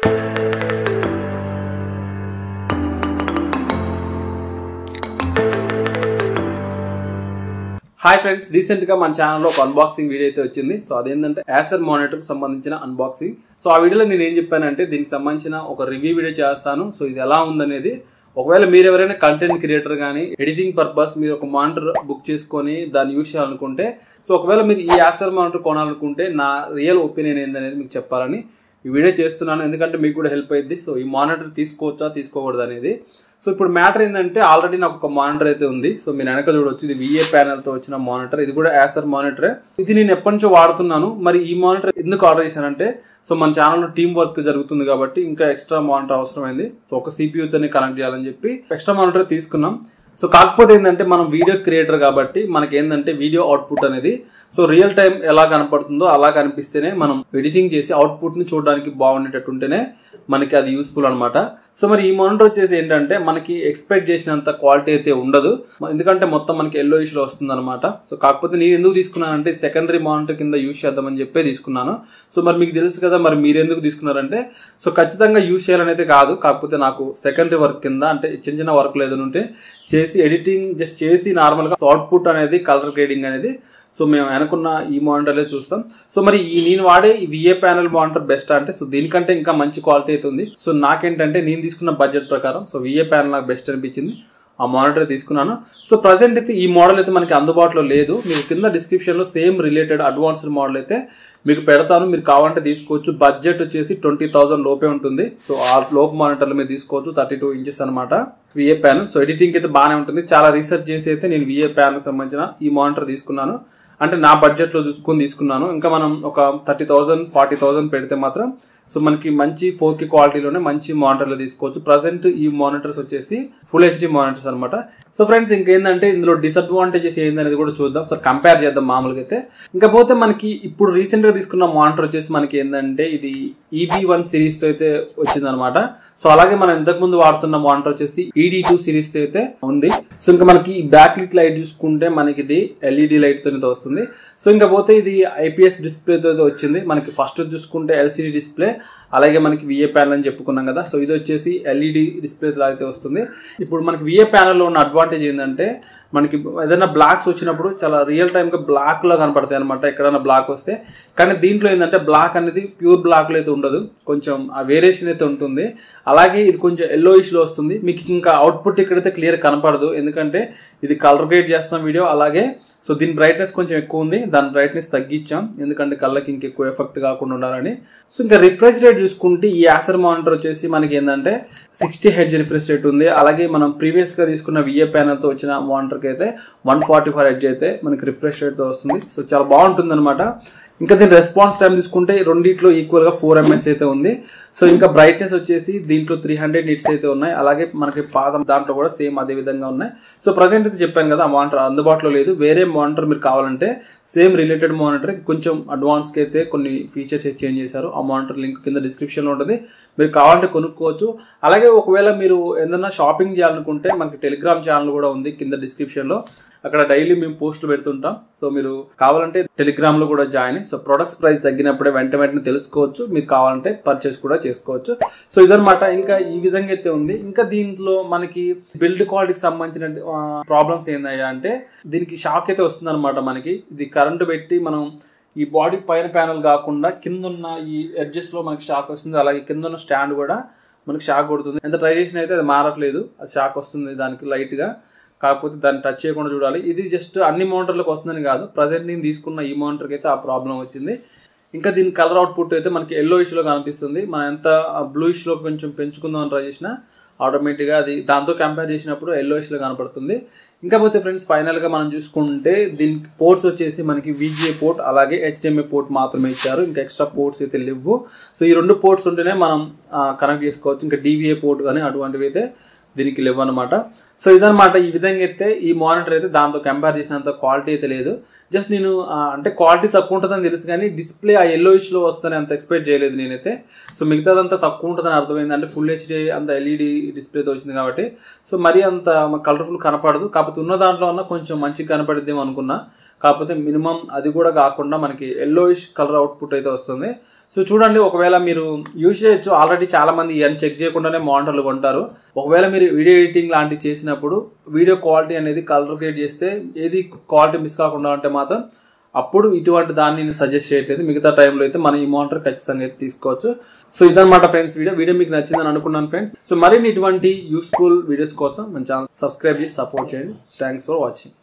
hi friends recent గా మన ఛానల్లో ఒక అన్బాక్సింగ్ వీడియో అయితే వచ్చింది సో అదేంటంటే యాసర్ మానిటర్ కి సంబంధించిన అన్బాక్సింగ్ సో ఆ వీడియోలో నేను ఏం చెప్పానంటే దీనికి సంబంధించిన ఒక రివ్యూ వీడియో చేస్తాను సో ఇది ఎలా ఉందనేది ఒకవేళ మీరు ఎవరైనా కంటెంట్ క్రియేటర్ కానీ ఎడిటింగ్ పర్పస్ మీరు ఒక మానిటర్ బుక్ చేసుకొని దాన్ని యూస్ చేయాలనుకుంటే సో ఒకవేళ మీరు ఈ యాసర్ మానిటర్ కొనాలనుకుంటే నా రియల్ ఒపీనియన్ ఏందనేది మీకు చెప్పాలని ఈ వీడియో చేస్తున్నాను ఎందుకంటే మీకు కూడా హెల్ప్ అయ్యింది సో ఈ మానిటర్ తీసుకోవచ్చా తీసుకోకూడదు అనేది సో ఇప్పుడు మ్యాటర్ ఏంటంటే ఆల్రెడీ నాకు ఒక మానిటర్ అయితే ఉంది సో మీరు వెనక చూడొచ్చు ఇది విఏ ప్యానల్తో వచ్చిన మానిటర్ ఇది కూడా యాసర్ మానిటరే ఇది నేను ఎప్పటి నుంచో వాడుతున్నాను మరి ఈ మానిటర్ ఎందుకు ఆర్డర్ చేశానంటే సో మన ఛానల్లో టీమ్ వర్క్ జరుగుతుంది కాబట్టి ఇంకా ఎక్స్ట్రా మానిటర్ అవసరమైంది సో ఒక సిపియూతోనే కనెక్ట్ చేయాలని చెప్పి ఎక్స్ట్రా మానిటర్ తీసుకున్నాం సో కాకపోతే ఏంటంటే మనం వీడియో క్రియేటర్ కాబట్టి మనకి ఏంటంటే వీడియో అవుట్పుట్ అనేది సో రియల్ టైం ఎలా కనపడుతుందో అలా కనిపిస్తేనే మనం ఎడిటింగ్ చేసి అవుట్పుట్ని చూడడానికి బాగుండేటట్టు ఉంటేనే మనకి అది యూస్ఫుల్ అనమాట సో మరి ఈ మానిటర్ వచ్చేసి ఏంటంటే మనకి ఎక్స్పెక్ట్ చేసినంత క్వాలిటీ అయితే ఉండదు ఎందుకంటే మొత్తం మనకి ఎల్లో ఇష్లో వస్తుంది అనమాట సో కాకపోతే నేను ఎందుకు తీసుకున్నానంటే సెకండరీ మానిటర్ కింద యూస్ చేద్దామని చెప్పే తీసుకున్నాను సో మరి మీకు తెలుసు కదా మరి మీరు ఎందుకు తీసుకున్నారంటే సో ఖచ్చితంగా యూస్ చేయాలని అయితే కాదు కాకపోతే నాకు సెకండరీ వర్క్ కింద అంటే చిన్న చిన్న వర్క్లు ఏదైనా ఉంటే చేసి ఎడిటింగ్ జస్ట్ చేసి నార్మల్గా అవుట్పుట్ అనేది కలర్ గ్రేడింగ్ అనేది సో మేము అనుకున్న ఈ మానిటర్లే చూస్తాం సో మరి ఈ నేను వాడే ఈ విఏ ప్యానల్ మానిటర్ బెస్ట్ అంటే సో దీనికంటే ఇంకా మంచి క్వాలిటీ అయితే ఉంది సో నాకేంటంటే నేను తీసుకున్న బడ్జెట్ ప్రకారం సో విఏ ప్యానల్ నాకు బెస్ట్ అనిపించింది ఆ మానిటర్ తీసుకున్నాను సో ప్రజెంట్ అయితే ఈ మోడల్ అయితే మనకి అందుబాటులో లేదు మీకు కింద డిస్క్రిప్షన్లో సేమ్ రిలేటెడ్ అడ్వాన్స్డ్ మోడల్ అయితే మీకు పెడతాను మీరు కావాలంటే తీసుకోవచ్చు బడ్జెట్ వచ్చేసి ట్వంటీ థౌసండ్ లోపే ఉంటుంది సో ఆ లోపు మానిటర్లు మీరు తీసుకోవచ్చు థర్టీ టూ ఇంచెస్ అనమాట విఏ ప్యానల్ సో ఎడిటింగ్ అయితే బాగానే ఉంటుంది చాలా రీసెర్చ్ చేసి అయితే నేను విఏ ప్యానల్ సంబంధించిన ఈ మానిటర్ తీసుకున్నాను అంటే నా బడ్జెట్లో చూసుకొని తీసుకున్నాను ఇంకా మనం ఒక థర్టీ థౌజండ్ ఫార్టీ థౌజండ్ పెడితే మాత్రం సో మనకి మంచి ఫోర్ కే క్వాలిటీలోనే మంచి మానిటర్లు తీసుకోవచ్చు ప్రజెంట్ ఈ మానిటర్స్ వచ్చేసి ఫుల్ హెచ్డి మానిటర్స్ అనమాట సో ఫ్రెండ్స్ ఇంకేందంటే ఇందులో డిసడ్వాంటేజెస్ ఏందనేది కూడా చూద్దాం సో కంపేర్ చేద్దాం మామూలుగా అయితే ఇంకా పోతే మనకి ఇప్పుడు రీసెంట్ గా తీసుకున్న మానిటర్ వచ్చేసి మనకి ఏంటంటే ఇది ఈబీ వన్ సిరీస్ తో అయితే వచ్చిందనమాట సో అలాగే మనం ఇంతకు ముందు వాడుతున్న మానిటర్ వచ్చేసి ఈడీ టూ సిరీస్ తో అయితే ఉంది సో ఇంకా మనకి బ్యాక్ లిట్ లైట్ చూసుకుంటే మనకి ఇది ఎల్ఈడి లైట్ తో వస్తుంది సో ఇంకా పోతే ఇది ఐపీఎస్ డిస్ప్లే తో వచ్చింది మనకి ఫస్ట్ చూసుకుంటే ఎల్సిడి డిస్ప్లే అలాగే మనకి విఏ ప్యానల్ అని చెప్పుకున్నాం కదా సో ఇది వచ్చేసి ఎల్ఈడి డిస్ప్లే అయితే వస్తుంది ఇప్పుడు మనకి విఏ ప్యానల్లో ఉన్న అడ్వాంటేజ్ ఏంటంటే మనకి ఏదైనా బ్లాక్స్ వచ్చినప్పుడు చాలా రియల్ టైమ్గా బ్లాక్లో కనపడతాయి అనమాట ఎక్కడైనా బ్లాక్ వస్తే కానీ దీంట్లో ఏంటంటే బ్లాక్ అనేది ప్యూర్ బ్లాక్లో అయితే ఉండదు కొంచెం ఆ వేరియేషన్ అయితే ఉంటుంది అలాగే ఇది కొంచెం ఎల్లో ఇష్లో వస్తుంది మీకు ఇంకా అవుట్పుట్ ఇక్కడైతే క్లియర్ కనపడదు ఎందుకంటే ఇది కలర్ గ్రేడ్ చేస్తాం వీడియో అలాగే సో దీని బ్రైట్నెస్ కొంచెం ఎక్కువ ఉంది దాని బ్రైట్నెస్ తగ్గించాం ఎందుకంటే కళ్ళకి ఇంకెక్కువ ఎఫెక్ట్ కాకుండా ఉండాలని సో ఇంకా రిఫ్రెష్ రేట్ చూసుకుంటే ఈ యాసర్ మానిటర్ వచ్చేసి మనకి ఏంటంటే సిక్స్టీ హెడ్జ్ రిఫ్రెష్ రేట్ ఉంది అలాగే మనం ప్రీవియస్గా తీసుకున్న విఏ ప్యానల్తో వచ్చిన మానిటర్కి అయితే వన్ ఫార్టీ ఫోర్ హెడ్జ్ అయితే మనకి రిఫ్రెష్ రేట్తో వస్తుంది సో చాలా బాగుంటుంది అనమాట ఇంకా దీని రెస్పాన్స్ టైం తీసుకుంటే రెండిట్లో ఈక్వల్గా ఫోర్ ఎంఎస్ అయితే ఉంది సో ఇంకా బ్రైట్నెస్ వచ్చేసి దీంట్లో త్రీ హండ్రెడ్ నిట్స్ అయితే ఉన్నాయి అలాగే మనకి పాదం దాంట్లో కూడా సేమ్ అదే విధంగా ఉన్నాయి సో ప్రజెంట్ అయితే చెప్పాను కదా ఆ మానిటర్ అందుబాటులో లేదు వేరే మానిటర్ మీరు కావాలంటే సేమ్ రిలేటెడ్ మానిటర్ కొంచెం అడ్వాన్స్కి అయితే కొన్ని ఫీచర్స్ చేంజ్ చేశారు ఆ మానిటర్ లింక్ కింద డిస్క్రిప్షన్లో ఉంటుంది మీరు కావాలంటే కొనుక్కోవచ్చు అలాగే ఒకవేళ మీరు ఏదైనా షాపింగ్ చేయాలనుకుంటే మనకి టెలిగ్రామ్ ఛానల్ కూడా ఉంది కింద డిస్క్రిప్షన్లో అక్కడ డైలీ మేము పోస్టులు పెడుతుంటాం సో మీరు కావాలంటే టెలిగ్రామ్ లో కూడా జాయిన్ సో ప్రొడక్ట్స్ ప్రైస్ తగ్గినప్పుడే వెంట వెంటనే తెలుసుకోవచ్చు మీరు కావాలంటే పర్చేస్ కూడా చేసుకోవచ్చు సో ఇదనమాట ఇంకా ఈ విధంగా అయితే ఉంది ఇంకా దీంట్లో మనకి బిల్డ్ క్వాలిటీకి సంబంధించిన ప్రాబ్లమ్స్ ఏందయ్యా అంటే దీనికి షాక్ అయితే వస్తుంది అనమాట మనకి ఇది కరెంటు పెట్టి మనం ఈ బాడీ పైన ప్యానల్ కాకుండా కింద ఉన్న ఈ ఎడ్జెస్ లో మనకి షాక్ వస్తుంది అలాగే కింద ఉన్న స్టాండ్ కూడా మనకి షాక్ కొడుతుంది ఎంత ట్రై చేసినా అయితే అది మారట్లేదు అది షాక్ వస్తుంది దానికి లైట్ గా కాకపోతే దాన్ని టచ్ చేయకుండా చూడాలి ఇది జస్ట్ అన్ని మోనిటర్లకు వస్తుందని కాదు ప్రజెంట్ నేను తీసుకున్న ఈ మోనిటర్కి అయితే ఆ ప్రాబ్లం వచ్చింది ఇంకా దీని కలర్ అవుట్పుట్ అయితే మనకి ఎల్లో ఇష్లో కనిపిస్తుంది మనం ఎంత బ్లూ ఇష్లో కొంచెం పెంచుకుందాం అని ట్రై చేసినా ఆటోమేటిక్గా అది దాంతో కంపేర్ చేసినప్పుడు ఎల్లో ఇష్లో కనపడుతుంది ఇంకా పోతే ఫ్రెండ్స్ ఫైనల్గా మనం చూసుకుంటే దీనికి పోర్ట్స్ వచ్చేసి మనకి విజిఏ పోర్ట్ అలాగే హెచ్డిఎంఏ పోర్ట్ మాత్రమే ఇచ్చారు ఇంకా ఎక్స్ట్రా పోర్ట్స్ అయితే లేవు సో ఈ రెండు పోర్ట్స్ ఉంటేనే మనం కనెక్ట్ చేసుకోవచ్చు ఇంకా డివిఏ పోర్ట్ కానీ అటువంటివి అయితే దీనికి లేవు అనమాట సో ఇదనమాట ఈ విధంగా అయితే ఈ మానిటర్ అయితే దాంతో కంపేర్ చేసినంత క్వాలిటీ అయితే లేదు జస్ట్ నేను అంటే క్వాలిటీ తక్కువ ఉంటుందని తెలుసు కానీ డిస్ప్లే ఆ ఎల్లో ఇష్లో వస్తుందని అంత ఎక్స్పెక్ట్ చేయలేదు నేనైతే సో మిగతాదంతా తక్కువ ఉంటుందని అర్థమైంది అంటే ఫుల్ హెచ్డి అంత ఎల్ఈడి డిస్ప్లేతో వచ్చింది కాబట్టి సో మరీ అంత కలర్ఫుల్ కనపడదు కాకపోతే ఉన్న దాంట్లో ఉన్న కొంచెం మంచిగా కనపడిద్దేమో అనుకున్నా కాకపోతే మినిమం అది కూడా కాకుండా మనకి ఎల్లోయిష్ కలర్ అవుట్పుట్ అయితే వస్తుంది సో చూడండి ఒకవేళ మీరు యూజ్ చేయొచ్చు ఆల్రెడీ చాలా మంది ఇవన్నీ చెక్ చేయకుండానే మానిటర్లు కొంటారు ఒకవేళ మీరు వీడియో ఎడిటింగ్ లాంటివి చేసినప్పుడు వీడియో క్వాలిటీ అనేది కలర్ క్రియేట్ చేస్తే ఏది క్వాలిటీ మిస్ కాకుండా ఉంటే మాత్రం అప్పుడు ఇటువంటి దాన్ని నేను సజెస్ట్ చేయట్లేదు మిగతా టైంలో అయితే మనం ఈ మానిటర్ ఖచ్చితంగా అయితే తీసుకోవచ్చు సో ఇదన్నమాట ఫ్రెండ్స్ వీడియో వీడియో మీకు నచ్చిందని అనుకున్నాను ఫ్రెండ్స్ సో మరిన్ని ఇటువంటి యూస్ఫుల్ వీడియోస్ కోసం మన ఛానల్ సబ్స్క్రైబ్ చేసి సపోర్ట్ చేయండి థ్యాంక్స్ ఫర్ వాచింగ్